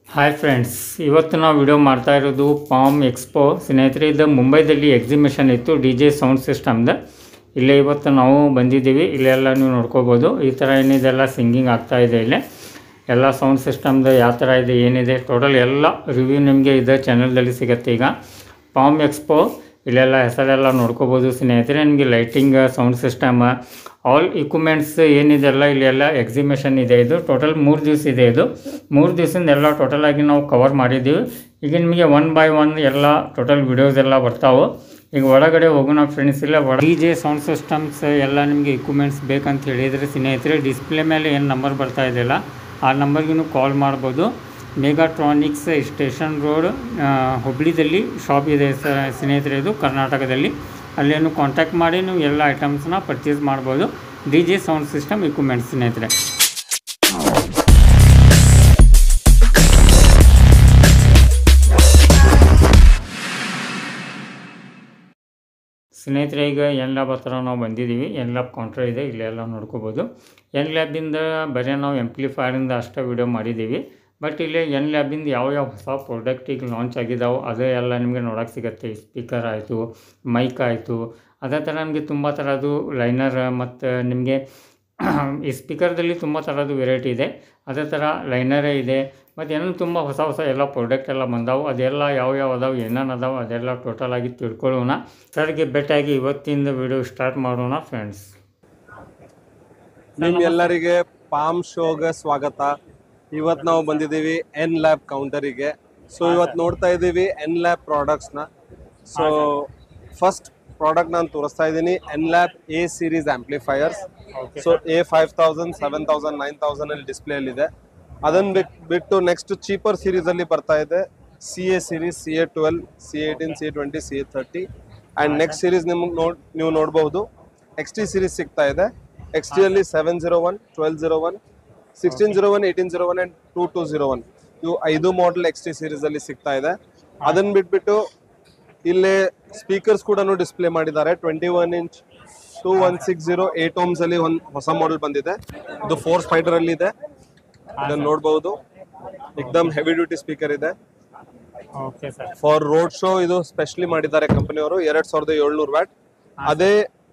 Hi friends ಇವತ್ತು ನಾವು video ಮಾಡ್ತಾ ಇರೋದು ಪಾಮ್ ಎಕ್ಸ್ಪೋ ಸ್ನೇಹಿತರೆ ಇದು ಮುಂಬೈದಲ್ಲಿ ಎಕ್ಸಿಬಿಷನ್ ಇತ್ತು ಡಿ ಜೆ ಸೌಂಡ್ ಸಿಸ್ಟಮ್ದು ಇಲ್ಲೇ ಇವತ್ತು ನಾವು ಬಂದಿದ್ದೀವಿ ಇಲ್ಲೆಲ್ಲ ನೀವು ನೋಡ್ಕೋಬೋದು ಈ ಥರ ಏನಿದೆಲ್ಲ ಸಿಂಗಿಂಗ್ ಆಗ್ತಾ ಇದೆ ಇಲ್ಲೇ ಎಲ್ಲ ಸೌಂಡ್ ಸಿಸ್ಟಮ್ದು ಯಾವ ಥರ ಇದೆ ಏನಿದೆ ಟೋಟಲ್ ಎಲ್ಲ ರಿವ್ಯೂ ನಿಮಗೆ ಇದೆ ಚಾನಲ್ದಲ್ಲಿ ಸಿಗುತ್ತೆ ಈಗ ಪಾಮ್ ಎಕ್ಸ್ಪೋ ಇಲ್ಲೆಲ್ಲ ಹೆಸರೆಲ್ಲ ನೋಡ್ಕೋಬೋದು ಸ್ನೇಹಿತರೆ ನಿಮಗೆ lighting sound system all equipments ಏನಿದೆಲ್ಲ ಇಲ್ಲೆಲ್ಲ ಎಕ್ಸಿಬಿಷನ್ ಇದೆ ಇದು ಟೋಟಲ್ ಮೂರು ದಿವಸ ಇದೆ ಇದು ಮೂರು ದಿವಸದಿಂದ ಎಲ್ಲ ಟೋಟಲ್ ಆಗಿ ನಾವು ಕವರ್ ಮಾಡಿದ್ದೀವಿ ಈಗ ನಿಮಗೆ ಒನ್ ಬೈ ಒನ್ ಎಲ್ಲ ಟೋಟಲ್ ವಿಡಿಯೋಸ್ ಎಲ್ಲ ಬರ್ತಾವೆ ಈಗ ಒಳಗಡೆ ಹೋಗೋಣ ಫ್ರೆಂಡ್ಸ್ ಇಲ್ಲ ಒಳ ಡಿ ಜೆ ಸೌಂಡ್ ಸಿಸ್ಟಮ್ಸ್ ಎಲ್ಲ ನಿಮಗೆ ಇಕ್ವಿಪ್ಮೆಂಟ್ಸ್ ಬೇಕಂತ ಹೇಳಿದರೆ ಸ್ನೇಹಿತರೆ ಡಿಸ್ಪ್ಲೇ ಮೇಲೆ ಏನು ನಂಬರ್ ಬರ್ತಾ ಇದೆಯಲ್ಲ ಆ ನಂಬರ್ಗೆ ನೀವು ಕಾಲ್ ಮಾಡ್ಬೋದು ಮೆಗಾಟ್ರಾನಿಕ್ಸ್ ಸ್ಟೇಷನ್ ರೋಡ್ ಹುಬ್ಳಿದಲ್ಲಿ ಶಾಪ್ ಇದೆ ಸ ಸ್ನೇಹಿತರೆ ಇದು ಕರ್ನಾಟಕದಲ್ಲಿ ಅಲ್ಲೇನು ಕಾಂಟ್ಯಾಕ್ಟ್ ಮಾಡಿ ನೀವು ಎಲ್ಲ ಐಟಮ್ಸ್ನ ಪರ್ಚೇಸ್ ಮಾಡ್ಬೋದು D J sound system equipments ಸ್ನೇಹಿತರೆ ಸ್ನೇಹಿತರೆ ಈಗ ಎನ್ ಲ್ಯಾಬ್ ಹತ್ರ ನಾವು ಬಂದಿದ್ದೀವಿ ಎನ್ ಲ್ಯಾಬ್ ಕೌಂಟರ್ ಇದೆ ಇಲ್ಲೆಲ್ಲ ನೋಡ್ಕೋಬೋದು ಎನ್ ಲ್ಯಾಬಿಂದ ಬರೀ ನಾವು ಎಂಪ್ಲಿಫೈರಿಂದ ಅಷ್ಟೇ ವಿಡಿಯೋ ಮಾಡಿದ್ದೀವಿ ಬಟ್ ಇಲ್ಲಿ ಎನ್ ಲ್ಯಾಬಿಂದ ಯಾವ ಯಾವ ಹೊಸ ಪ್ರಾಡಕ್ಟ್ ಈಗ ಲಾಂಚ್ ಆಗಿದ್ದಾವೆ ಅದೇ ಎಲ್ಲ ನಿಮಗೆ ನೋಡೋಕೆ ಸಿಗುತ್ತೆ ಸ್ಪೀಕರ್ ಆಯಿತು ಮೈಕ್ ಆಯಿತು ಅದೇ ಥರ ನಮಗೆ ತುಂಬ ಥರದ್ದು ಲೈನರ್ ಮತ್ತು ನಿಮಗೆ ಈ ಸ್ಪೀಕರ್ದಲ್ಲಿ ತುಂಬ ಥರದ್ದು ವೆರೈಟಿ ಇದೆ ಅದೇ ಥರ ಲೈನರೇ ಇದೆ ಮತ್ತು ಏನೋ ತುಂಬ ಹೊಸ ಹೊಸ ಎಲ್ಲ ಪ್ರಾಡಕ್ಟ್ ಎಲ್ಲ ಬಂದಾವು ಅದೆಲ್ಲ ಯಾವ ಯಾವ ಅದಾವೆ ಏನೇನು ಅದಾವೆ ಅದೆಲ್ಲ ಟೋಟಲ್ ಆಗಿ ತಿಳ್ಕೊಳ್ಳೋಣ ಸರ್ಗೆ ಭೇಟಿಯಾಗಿ ಇವತ್ತಿಂದ ವಿಡಿಯೋ ಸ್ಟಾರ್ಟ್ ಮಾಡೋಣ ಫ್ರೆಂಡ್ಸ್ ನಿಮ್ಗೆಲ್ಲರಿಗೆ ಪಾಮ್ ಶೋಗೆ ಸ್ವಾಗತ ಇವತ್ ನಾವು ಬಂದಿದ್ದೀವಿ ಎನ್ ಲ್ಯಾಬ್ ಕೌಂಟರಿಗೆ ಸೊ ಇವತ್ ನೋಡ್ತಾ ಇದ್ದೀವಿ ಎನ್ ಲ್ಯಾಬ್ ಪ್ರಾಡಕ್ಟ್ಸ್ ನ ಸೊ ಫಸ್ಟ್ ಪ್ರಾಡಕ್ಟ್ ನಾನು ತೋರಿಸ್ತಾ ಇದ್ದೀನಿ N lab A series amplifiers so A five thousand seven thousand nine thousand ಅಲ್ಲಿ ಡಿಸ್ಪ್ಲೇ ಅಲ್ಲಿ ಇದೆ ಅದನ್ನ ಬಿಟ್ ಬಿಟ್ಟು ನೆಕ್ಸ್ಟ್ ಚೀಪರ್ ಸೀರೀಸ್ ಅಲ್ಲಿ ಬರ್ತಾ ಇದೆ C A series C A twelve C eighteen C twenty C A thirty and next series ನಿಮ್ಗೆ ನೋಡ್ ನೀವು ನೋಡಬಹುದು ಎಕ್ಸ್ ಟಿ ಸೀರೀಸ್ ಸಿಗ್ತಾ ಇದೆ ಎಕ್ಸ್ ಟಿ ಅಲ್ಲಿ seven zero one twelve zero one sixteen zero one eighteen zero one and two two zero one ಇವು ಐದು model X T series ಅಲ್ಲಿ ಸಿಗ್ತಾ ಇದೆ ಅದನ್ನ ಬಿಟ್ಬಿಟ್ಟು ಇಲ್ಲಿ ಸ್ಪೀಕರ್ಸ್ ಕೂಡ ಡಿಸ್ಪ್ಲೇ ಮಾಡಿದ್ದಾರೆ twenty one inch two one six zero eight ohms ಅಲ್ಲಿ ಒಂದು ಹೊಸ ಮಾಡೆಲ್ ಬಂದಿದೆ ಇದು ಫೋರ್ ಸ್ಪೈಡರ್ ಅಲ್ಲಿ ಇದೆ ಇದನ್ನ ನೋಡಬಹುದು ಎಕ್ದಮ್ ಹೆವಿ ಡ್ಯೂಟಿ ಸ್ಪೀಕರ್ ಇದೆ okay sir for road show ಇದು ಸ್ಪೆಷಲಿ ಮಾಡಿದ್ದಾರೆ ಕಂಪನಿಯವರು ಎರಡ್ ಸಾವಿರದ ಏಳ್ನೂರು ವ್ಯಾಟ್ ಅದೇ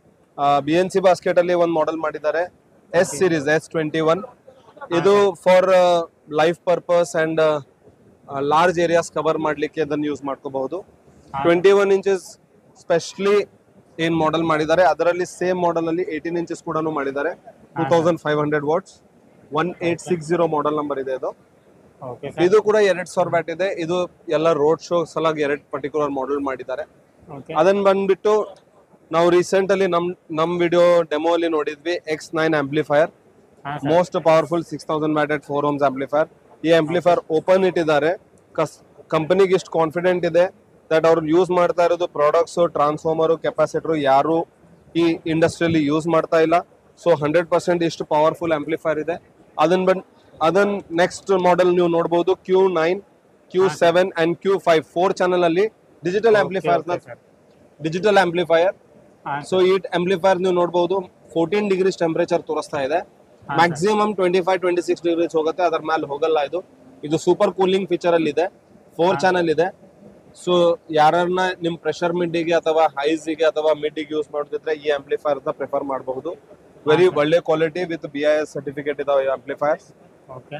ಬಿ ಎನ್ ಸಿ ಬಾಸ್ಕೆಟ್ ಅಲ್ಲಿ ಒಂದು ಮಾಡೆಲ್ ಮಾಡಿದ್ದಾರೆ S series S twenty one ಇದು for life purpose and large areas cover ಮಾಡ್ಲಿಕ್ಕೆ ಅದನ್ನು ಯೂಸ್ ಮಾಡ್ಕೋಬಹುದು ಟ್ವೆಂಟಿ ಒನ್ ಇಂಚಸ್ ಸ್ಪೆಷಲಿ ಏನ್ ಮಾಡೆಲ್ ಮಾಡಿದ್ದಾರೆ ಅದರಲ್ಲಿ ಸೇಮ್ ಮಾಡೆಲ್ ಅಲ್ಲಿ ಏಯ್ಟೀನ್ ಇಂಚಸ್ ಕೂಡ ಮಾಡಿದ್ದಾರೆ two thousand five hundred watts one eight six zero model number ಇದೆ ಇದು ಓಕೆ ಇದು ಕೂಡ ಎರಡ್ ಸಾವಿರ ಬ್ಯಾಟ್ ಇದೆ ಇದು ಎಲ್ಲ ರೋಡ್ ಶೋ ಸಲಾಗಿ ಎರಡ್ ಪರ್ಟಿಕ್ಯುಲರ್ ಮಾಡೆಲ್ ಮಾಡಿದ್ದಾರೆ ಓಕೆ ಅದನ್ನ ಬಂದ್ಬಿಟ್ಟು ನಾವು ರೀಸೆಂಟ್ ಅಲ್ಲಿ ನಮ್ ನಮ್ ವಿಡಿಯೋ ಡೆಮೋ ಅಲ್ಲಿ ನೋಡಿದ್ವಿ ಎಕ್ಸ್ ನೈನ್ ಆಂಪ್ಲಿಫೈರ್ ಹಾಂ most powerful six thousand watt at four ohms amplifier ಈ ಆಂಪ್ಲಿಫೈರ್ ಓಪನ್ ಇಟ್ಟಿದ್ದಾರೆ ಕಸ್ ಕಂಪನಿಗೆ ಇಷ್ಟು ಕಾನ್ಫಿಡೆಂಟ್ ಇದೆ ದಟ್ ಅವ್ರು ಯೂಸ್ ಮಾಡ್ತಾ ಇರೋದು ಪ್ರಾಡಕ್ಟ್ಸ್ ಟ್ರಾನ್ಸ್ಫಾರ್ಮರ್ ಕೆಪಾಸಿಟರ್ ಯಾರು ಈ ಇಂಡಸ್ಟ್ರಿಯಲ್ಲಿ ಯೂಸ್ ಮಾಡ್ತಾ ಇಲ್ಲ ಸೊ ಹಂಡ್ರೆಡ್ ಪರ್ಸೆಂಟ್ ಇಷ್ಟು ಪವರ್ಫುಲ್ ಆಂಪ್ಲಿಫೈರ್ ಇದೆ ಅದನ್ನ ಬಂದ್ ಅದನ್ನ ನೆಕ್ಸ್ಟ್ ಮಾಡೆಲ್ ನೀವು ನೋಡಬಹುದು Q nine Q seven and Q five four channel ಅಲ್ಲಿ digital amplifier digital amplifier so ಈ ಆಂಪ್ಲಿಫೈರ್ ನೀವು ನೋಡಬಹುದು ಫೋರ್ಟೀನ್ ಡಿಗ್ರೀಸ್ ಟೆಂಪರೇಚರ್ ತೋರಿಸ್ತಾ ಇದೆ maximum twenty five twenty six degrees ಹೋಗುತ್ತೆ ಅದರ ಮೇಲೆ ಹೋಗಲ್ಲ ಇದು ಇದು ಸೂಪರ್ ಕೂಲಿಂಗ್ ಫೀಚರ್ ಅಲ್ಲಿ ಇದೆ ಫೋರ್ ಚಾನಲ್ ಇದೆ ಸೊ ಯಾರನ್ನ ನಿಮ್ ಪ್ರೆಷರ್ ಮಿಡ್ಡಿಗೆ ಅಥವಾ ಹೈಸ್ಗೆ ಅಥವಾ ಮಿಡ್ಡಿಗೆ ಯೂಸ್ ಮಾಡೋದಿದ್ರೆ ಈ ಆಂಪ್ಲಿಫೈರ್ ಪ್ರಿಫರ್ ಮಾಡಬಹುದು ವೆರಿ ಒಳ್ಳೆ quality with B I S certificate ಇದಾವೆ ಆಂಪ್ಲಿಫೈರ್ಸ್ ಓಕೆ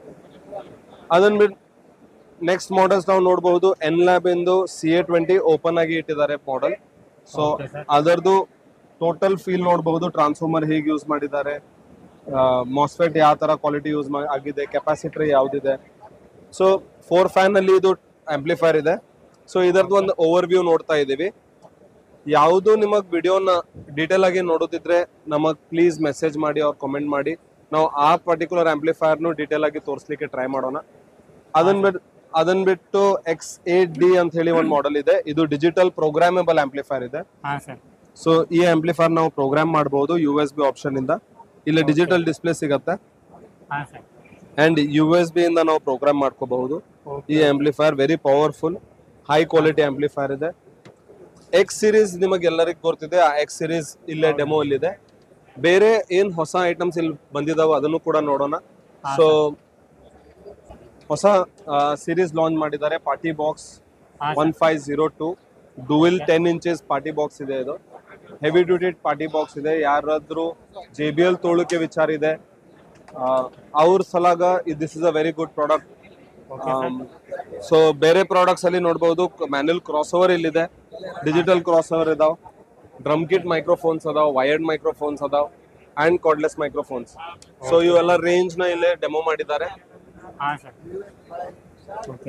ಅದನ್ನ ಬಿಟ್ಟು ನೆಕ್ಸ್ಟ್ ಮಾಡೆಲ್ಸ್ ನಾವು ನೋಡಬಹುದು ಎನ್ ಲ್ಯಾಬ್ ಎಂದು ಸಿ ಎ ಟ್ವೆಂಟಿ ಓಪನ್ ಆಗಿ ಇಟ್ಟಿದ್ದಾರೆ ಮಾಡೆಲ್ ಸೊ Okay, sir. ಅದರದ್ದು ಟೋಟಲ್ ಫೀಲ್ ನೋಡಬಹುದು ಟ್ರಾನ್ಸ್ಫಾರ್ಮರ್ ಹೇಗೆ ಯೂಸ್ ಮಾಡಿದ್ದಾರೆ ಮಾಸ್ಫೆಟ್ ಯಾವ ತರ ಕ್ವಾಲಿಟಿ ಯೂಸ್ ಆಗಿದೆ ಕೆಪಾಸಿಟರ್ ಯಾವ್ದಿದೆ ಸೊ ಫೋರ್ ಫ್ಯಾನ್ ಅಲ್ಲಿ ಇದು ಆಂಪ್ಲಿಫೈರ್ ಇದೆ ಸೊ ಇದರದ್ದು ಒಂದು ಓವರ್ ವ್ಯೂ ನೋಡ್ತಾ ಇದ್ದೀವಿ ಯಾವುದು ನಿಮಗ್ ವಿಡಿಯೋನ ಡೀಟೇಲ್ ಆಗಿ ನೋಡೋದಿದ್ರೆ ನಮಗ್ ಪ್ಲೀಸ್ ಮೆಸೇಜ್ ಮಾಡಿ ಅವ್ರು ಕಮೆಂಟ್ ಮಾಡಿ ನಾವು ಆ ಪರ್ಟಿಕ್ಯುಲರ್ ಆಂಪ್ಲಿಫೈರ್ನು ಡೀಟೇಲ್ ಆಗಿ ತೋರಿಸ್ಲಿಕ್ಕೆ ಟ್ರೈ ಮಾಡೋಣ ಅದನ್ನ ಬಿಟ್ಟು ಅದನ್ನ ಬಿಟ್ಟು ಎಕ್ಸ್ ಏಟ್ ಡಿ ಅಂತ ಹೇಳಿ ಒಂದು ಮಾಡೆಲ್ ಇದೆ ಇದು ಡಿಜಿಟಲ್ ಪ್ರೋಗ್ರಾಮೇಬಲ್ ಆಂಪ್ಲಿಫೈರ್ ಇದೆ ಹಾಂ ಸರ್ ಸೊ ಈ ಆಂಪ್ಲಿಫೈರ್ ನಾವು ಪ್ರೋಗ್ರಾಮ್ ಮಾಡಬಹುದು ಯು ಎಸ್ ಬಿ ಆಪ್ಷನ್ ಇಂದ ಇಲ್ಲಿ ಡಿಜಿಟಲ್ ಡಿಸ್ಪ್ಲೇ ಸಿಗತ್ತೆ ಹಾಂ sir and U S B ಇಂದ ನಾವು ಪ್ರೋಗ್ರಾಮ್ ಮಾಡ್ಕೋಬಹುದು ಈ amplifier very powerful high quality amplifier ಇದೆ ಎಕ್ಸ್ ಸೀರೀಸ್ ನಿಮಗೆ ಎಲ್ಲರಿಗೂ ಗೊತ್ತಿದೆ ಆ ಎಕ್ಸ್ ಸೀರೀಸ್ ಇಲ್ಲೇ ಡೆಮೋ ಇದೆ ಬೇರೆ ಏನ್ ಹೊಸ ಐಟಮ್ಸ್ ಇಲ್ಲಿ ಬಂದಿದಾವ ಅದನ್ನು ಕೂಡ ನೋಡೋಣ ಸೊ ಹೊಸ ಸೀರೀಸ್ ಲಾಂಚ್ ಮಾಡಿದ್ದಾರೆ ಪಾರ್ಟಿ ಬಾಕ್ಸ್ ಹಾಂ one five zero two dual ten inches party box ಇದೆ ಇದು ಹೆವಿ ಡ್ಯೂಟಿ ಪಾರ್ಟಿ ಬಾಕ್ಸ್ ಇದೆ ಯಾರಾದ್ರೂ ಜೆ ಬಿ ಎಲ್ ತೊಳಕೆ ವಿಚಾರ ಇದೆ ಅವ್ರ ಸಲಾಗ this is a very good product so ಬೇರೆ ಪ್ರಾಡಕ್ಟ್ಸ್ ಅಲ್ಲಿ ನೋಡಬಹುದು ಮ್ಯಾನ್ಯಲ್ ಕ್ರಾಸ್ ಓವರ್ ಇಲ್ಲಿದೆ ಡಿಜಿಟಲ್ ಕ್ರಾಸ್ ಓವರ್ ಇದಾವ್ ಡ್ರಮ್ ಕಿಟ್ ಮೈಕ್ರೋಫೋನ್ಸ್ ಅದಾವ್ ವೈರ್ಡ್ ಮೈಕ್ರೋಫೋನ್ಸ್ ಅದಾವ್ ಅಂಡ್ ಕಾರ್ಡ್ಲೆಸ್ ಮೈಕ್ರೋಫೋನ್ಸ್ ಸೊ ಇವೆಲ್ಲ ರೇಂಜ್ ನ ಇಲ್ಲೇ ಡೆಮೋ ಮಾಡಿದ್ದಾರೆ ಹಾಂ sir okay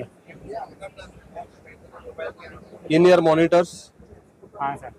in ear monitors ಹಾಂ sir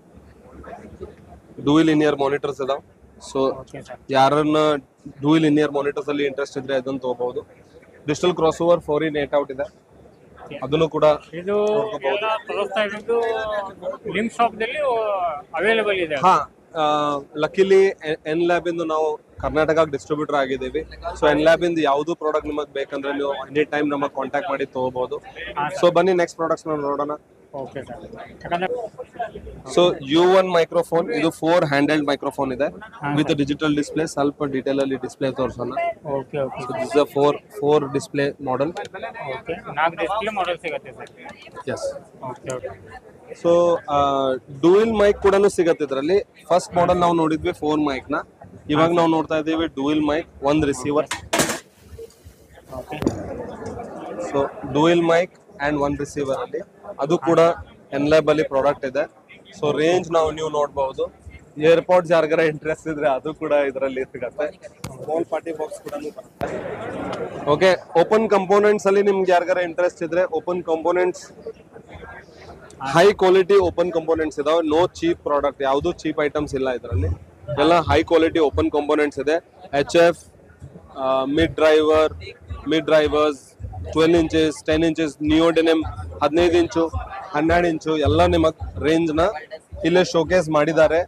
dual in ear monitors ಇದಾವ್ ಸೊ ಓಕೆ ಸರ್ ಯಾರನ್ನ ಡುವಿಲ್ ಇನ್ ಇಯರ್ ಮಾನಿಟರ್ಸ್ ಅಲ್ಲಿ ಇಂಟ್ರೆಸ್ಟ್ ಇದ್ರೆ ಅದನ್ನ ತಗೋಬಹುದು digital cross over four in eight out ಇದೆ ಅದನ್ನು ಕೂಡ ಇದು ಎಲ್ಲ ತೋರಿಸ್ತಾ ಇರೋದು ನಿಮ್ ಶಾಪ್ದಲ್ಲಿ ಅವೈಲೇಬಲ್ ಇದೆ ಹಾ ಲಕ್ಕಿಲಿ ಎನ್ ಲ್ಯಾಬ್ ಇಂದು ನಾವು ಕರ್ನಾಟಕ ಡಿಸ್ಟ್ರಿಬ್ಯೂಟರ್ ಆಗಿದ್ದೀವಿ ಸೊ ಎನ್ ಲ್ಯಾಬ್ ಇಂದ ಯಾವ್ದು ಪ್ರಾಡಕ್ಟ್ ನಿಮಗೆ ಬೇಕಂದ್ರೆ ನೀವು ಎನಿ ಟೈಮ್ ನಮಗೆ ಕಾಂಟ್ಯಾಕ್ಟ್ ಮಾಡಿ ತಗೋಬಹುದು ಸೊ ಬನ್ನಿ ನೆಕ್ಸ್ಟ್ ಪ್ರಾಡಕ್ಟ್ಸ್ ನಾವು ನೋಡೋಣ ಓಕೆ ಸರ್ ಯಾಕಂದ್ರೆ ಸೊ ಯು ಒನ್ ಮೈಕ್ರೋಫೋನ್ ಇದು ಫೋರ್ ಹ್ಯಾಂಡೆಲ್ಡ್ ಮೈಕ್ರೋಫೋನ್ ಇದೆ ವಿತ್ ಡಿಜಿಟಲ್ ಡಿಸ್ಪ್ಲೇ ಸ್ವಲ್ಪ ಡೀಟೇಲ್ ಅಲ್ಲಿ ಡಿಸ್ಪ್ಲೇ ತೋರಿಸೋಣ okay okay this four four display model okay ನಾಲ್ಕು ಡಿಸ್ಪ್ಲೇ ಮಾಡೆಲ್ ಸಿಗುತ್ತೆ sir yes okay okay so dual mic ಕೂಡ ಸಿಗತ್ತೆ ಇದರಲ್ಲಿ ಫಸ್ಟ್ ಮಾಡೆಲ್ ನಾವು ನೋಡಿದ್ವಿ ಫೋರ್ ಮೈಕ್ ನ ಇವಾಗ ನಾವು ನೋಡ್ತಾ ಇದ್ದೀವಿ ಡುಯಿಲ್ ಮೈಕ್ ಒಂದ್ receiver okay so dual mic and one receiver ಅಲ್ಲಿ ಅದು ಕೂಡ ಎನ್ಲೈಬ್ ಅಲ್ಲಿ ಪ್ರಾಡಕ್ಟ್ ಇದೆ ಸೊ ರೇಂಜ್ ನಾವು ನೀವು ನೋಡಬಹುದು ಏರ್ಪೋರ್ಟ್ಸ್ ಯಾರಿಗಾರ ಇಂಟ್ರೆಸ್ಟ್ ಇದ್ರೆ ಅದು ಕೂಡ ಇದರಲ್ಲಿ ಸಿಗತ್ತೆ ಸ್ಮಾಲ್ ಪಾರ್ಟಿ ಬಾಕ್ಸ್ ಕೂಡ ಓಕೆ ಓಪನ್ ಕಂಪೋನೆಂಟ್ಸ್ ಅಲ್ಲಿ ನಿಮ್ಗೆ ಯಾರಿಗಾರ ಇಂಟ್ರೆಸ್ಟ್ ಇದ್ರೆ open components high quality open components ಇದಾವೆ ನೋ ಚೀಪ್ ಪ್ರಾಡಕ್ಟ್ ಯಾವುದು ಚೀಪ್ ಐಟಮ್ಸ್ ಇಲ್ಲ ಇದರಲ್ಲಿ ಎಲ್ಲ ಹೈ ಕ್ವಾಲಿಟಿ ಓಪನ್ ಕಂಪೋನೆಂಟ್ಸ್ ಇದೆ H F mid driver mid drivers twelve inches ten inches neodymium ಹದಿನೈದು ಇಂಚು ಹನ್ನೆರಡು ಇಂಚು ಎಲ್ಲ ನಿಮಗೆ ರೇಂಜ್ ನ ಇಲ್ಲೇ ಶೋಕೇಸ್ ಮಾಡಿದ್ದಾರೆ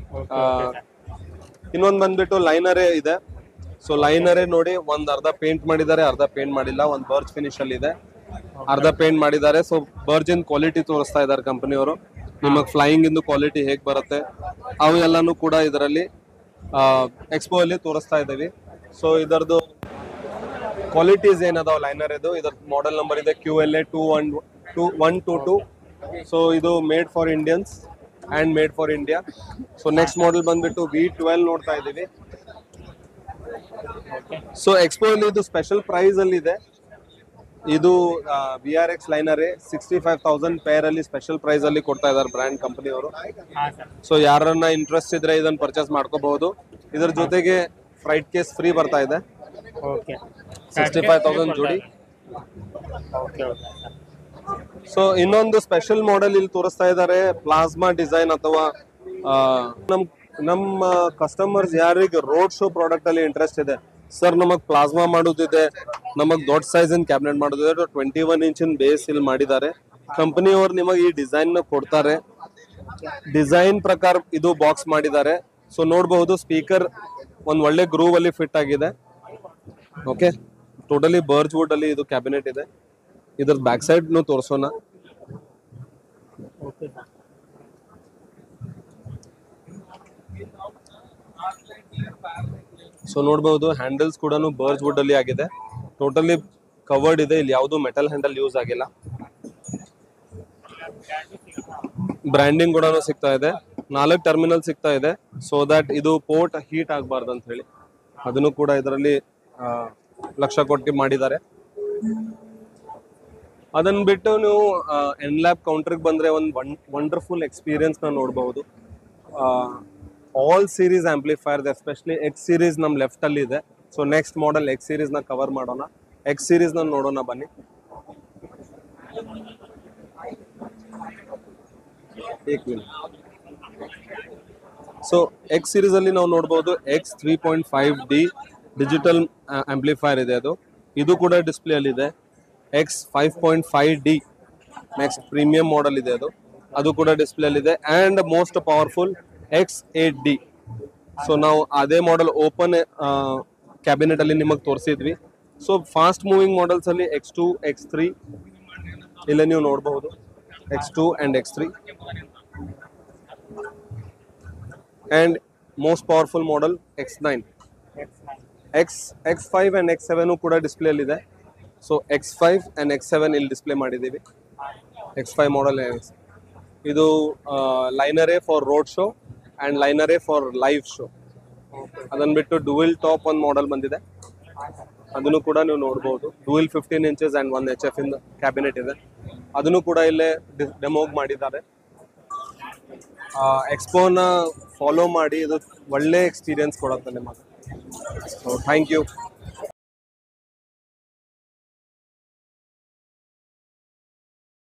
ಇನ್ನೊಂದು ಬಂದ್ಬಿಟ್ಟು ಲೈನರೇ ಇದೆ ಸೊ ಲೈನರೇ ನೋಡಿ ಒಂದ್ ಅರ್ಧ ಪೇಂಟ್ ಮಾಡಿದ್ದಾರೆ ಅರ್ಧ ಪೇಂಟ್ ಮಾಡಿಲ್ಲ ಒಂದ್ ಬರ್ಜ್ ಫಿನಿಶ್ ಅಲ್ಲಿ ಇದೆ ಅರ್ಧ ಪೇಂಟ್ ಮಾಡಿದ್ದಾರೆ ಸೊ ಬರ್ಜಿನ್ ಕ್ವಾಲಿಟಿ ತೋರಿಸ್ತಾ ಇದ್ದಾರೆ ಕಂಪನಿಯವರು ನಿಮಗೆ ಫ್ಲೈಯಿಂಗ್ ಇಂದು ಕ್ವಾಲಿಟಿ ಹೇಗ್ ಬರುತ್ತೆ ಅವು ಎಲ್ಲಾನು ಕೂಡ ಇದರಲ್ಲಿ ಎಕ್ಸ್ಪೋ ಅಲ್ಲಿ ತೋರಿಸ್ತಾ ಇದ್ದೀವಿ ಸೊ ಇದರದು ಕ್ವಾಲಿಟೀಸ್ ಏನದಾವ ಲೈನರ್ ಇದು ಇದರ ಮಾಡೆಲ್ ನಂಬರ್ ಇದೆ Q L A two one two one two two so ಇದು made for Indians and made for India so next model ಬಂದ್ಬಿಟ್ಟು ವಿ ಟ್ವೆಲ್ ನೋಡ್ತಾ ಇದ್ದೀವಿ ಸೊ ಎಕ್ಸ್ಪೋ ಅಲ್ಲಿ ಇದು ಸ್ಪೆಷಲ್ ಪ್ರೈಸ್ ಅಲ್ಲಿ ಇದೆ ಇದು V R X liner sixty five thousand pair ಅಲ್ಲಿ ಸ್ಪೆಷಲ್ ಪ್ರೈಸ್ ಅಲ್ಲಿ ಕೊಡ್ತಾ ಇದ್ದಾರೆ ಬ್ರ್ಯಾಂಡ್ ಕಂಪನಿಯವರು ಹಾಂ ಸರ್ ಸೊ ಯಾರನ್ನ ಇಂಟ್ರೆಸ್ಟ್ ಇದ್ರೆ ಇದನ್ನ ಪರ್ಚೇಸ್ ಮಾಡ್ಕೋಬಹುದು ಇದ್ರ ಜೊತೆಗೆ ಫ್ರೈಟ್ ಕೇಸ್ ಫ್ರೀ ಬರ್ತಾ ಇದೆ ಓಕೆ ಸಿಕ್ಸ್ಟಿ ಫೈವ್ ತೌಸಂಡ್ ಜೋಡಿ ಓಕೆ ಓಕೆ ಸೊ ಇನ್ನೊಂದು ಸ್ಪೆಷಲ್ ಮಾಡೆಲ್ ಇಲ್ಲಿ ತೋರಿಸ್ತಾ ಇದ್ದಾರೆ ಪ್ಲಾಸ್ಮಾ ಡಿಸೈನ್ ಅಥವಾ ಆ, ನಮ್ ನಮ್ಮ ಕಸ್ಟಮರ್ಸ್ ಯಾರಿಗೆ ರೋಡ್ ಶೋ ಪ್ರಾಡಕ್ಟ್ ಅಲ್ಲಿ ಇಂಟ್ರೆಸ್ಟ್ ಇದೆ ಸರ್ ನಮಗ್ ಪ್ಲಾಸ್ಮಾ ಮಾಡೋದಿದೆ ನಮಗ್ ದೊಡ್ಡ ಸೈಜಿನ ಕ್ಯಾಬಿನೆಟ್ ಮಾಡೋದಿದೆ ಟ್ವೆಂಟಿ ಒನ್ ಇಂಚಿನ ಬೇಸ್ ಇಲ್ಲಿ ಮಾಡಿದ್ದಾರೆ ಕಂಪನಿಯವರು ನಿಮಗೆ ಈ ಡಿಸೈನ್ ನ ಕೊಡ್ತಾರೆ ಡಿಸೈನ್ ಪ್ರಕಾರ ಇದು ಬಾಕ್ಸ್ ಮಾಡಿದ್ದಾರೆ ಸೊ ನೋಡಬಹುದು ಸ್ಪೀಕರ್ ಒಂದ್ ಒಳ್ಳೆ ಗ್ರೂವ್ ಅಲ್ಲಿ ಫಿಟ್ ಆಗಿದೆ ಓಕೆ ಟೋಟಲಿ ಬರ್ಜ್ ವುಡ್ ಅಲ್ಲಿ ಇದು ಕ್ಯಾಬಿನೆಟ್ ಇದೆ ಇದ್ರ ಬ್ಯಾಕ್ ಸೈಡ್ ನು ತೋರ್ಸೋಣ ಓಕೆ ಸರ್ ಸೊ ನೋಡಬಹುದು ಹ್ಯಾಂಡಲ್ಸ್ ಕೂಡ ಬರ್ಜ್ ವುಡ್ ಅಲ್ಲಿ ಆಗಿದೆ ಟೋಟಲಿ ಕವರ್ಡ್ ಇದೆ ಇಲ್ಲಿ ಯಾವುದು ಮೆಟಲ್ ಹ್ಯಾಂಡಲ್ ಯೂಸ್ ಆಗಿಲ್ಲ ಬ್ರ್ಯಾಂಡಿಂಗ್ ಕೂಡ ಸಿಗ್ತಾ ಇದೆ ನಾಲ್ಕು ಟರ್ಮಿನಲ್ ಸಿಗ್ತಾ ಇದೆ ಸೊ ದಟ್ ಇದು ಪೋರ್ಟ್ ಹೀಟ್ ಆಗಬಾರ್ದು ಅಂತ ಹೇಳಿ ಅದನ್ನು ಕೂಡ ಇದರಲ್ಲಿ ಆ, ಲಕ್ಷ ಕೊಟ್ಟು ಮಾಡಿದ್ದಾರೆ ಅದನ್ನ ಬಿಟ್ಟು ನೀವು ಎನ್ ಲ್ಯಾಬ್ ಕೌಂಟರ್ಗೆ ಬಂದ್ರೆ ಒಂದು ವಂಡರ್ಫುಲ್ ಎಕ್ಸ್ಪೀರಿಯನ್ಸ್ ನ ನೋಡಬಹುದು all series amplifier especially X series ನಮ್ ಲೆಫ್ಟ್ ಅಲ್ಲಿ ಇದೆ so next model X series ನ ಕವರ್ ಮಾಡೋಣ ಎಕ್ಸ್ ಸೀರೀಸ್ ನ ನೋಡೋಣ ಬನ್ನಿ ಏಕ್ ಮಿನಿಟ್ ಸೊ ಎಕ್ಸ್ ಸೀರೀಸ್ ಅಲ್ಲಿ ನಾವು ನೋಡಬಹುದು X three point five D digital amplifier ಇದೆ ಅದು ಇದು ಕೂಡ ಡಿಸ್ಪ್ಲೇ ಅಲ್ಲಿ ಇದೆ X five point five D next premium model ಇದೆ ಅದು ಅದು ಕೂಡ ಡಿಸ್ಪ್ಲೇ ಅಲ್ಲಿ ಇದೆ and most powerful X eight D so ನಾವು ಅದೇ ಮಾಡೆಲ್ ಓಪನ್ ಕ್ಯಾಬಿನೆಟ್ ಅಲ್ಲಿ ನಿಮಗೆ ತೋರಿಸಿದ್ವಿ ಸೊ ಫಾಸ್ಟ್ ಮೂವಿಂಗ್ ಮಾಡೆಲ್ಸ್ ಅಲ್ಲಿ ಎಕ್ಸ್ ಟು ಎಕ್ಸ್ ತ್ರೀ ಇಲ್ಲೇ ನೀವು ನೋಡಬಹುದು X two and X three and most powerful model X nine X X five and X seven ಕೂಡ ಡಿಸ್ಪ್ಲೇ ಅಲ್ಲಿ ಇದೆ so X five and X seven ಇಲ್ಲಿ display ಮಾಡಿದ್ದೀವಿ X five model ಇದು ಲೈನರೇ ಫಾರ್ ರೋಡ್ ಶೋ ಆ್ಯಂಡ್ ಲೈನರೇ for live show ಅದನ್ನ ಬಿಟ್ಟು ಡುವೆಲ್ ಟಾಪ್ ಒಂದು ಮಾಡೆಲ್ ಬಂದಿದೆ ಅದನ್ನು ಕೂಡ ನೀವು ನೋಡ್ಬೋದು dual fifteen inches and one H F ಇಂದ ಕ್ಯಾಬಿನೆಟ್ ಇದೆ ಅದನ್ನು ಕೂಡ ಇಲ್ಲೇ ಡೆಮೋಗ್ ಮಾಡಿದ್ದಾರೆ ಎಕ್ಸ್ಪೋನ ಫಾಲೋ ಮಾಡಿ ಇದು ಒಳ್ಳೆ ಎಕ್ಸ್ಪೀರಿಯನ್ಸ್ ಕೊಡುತ್ತೆ ನಿಮಗೆ ಸೊ ಥ್ಯಾಂಕ್ ಯು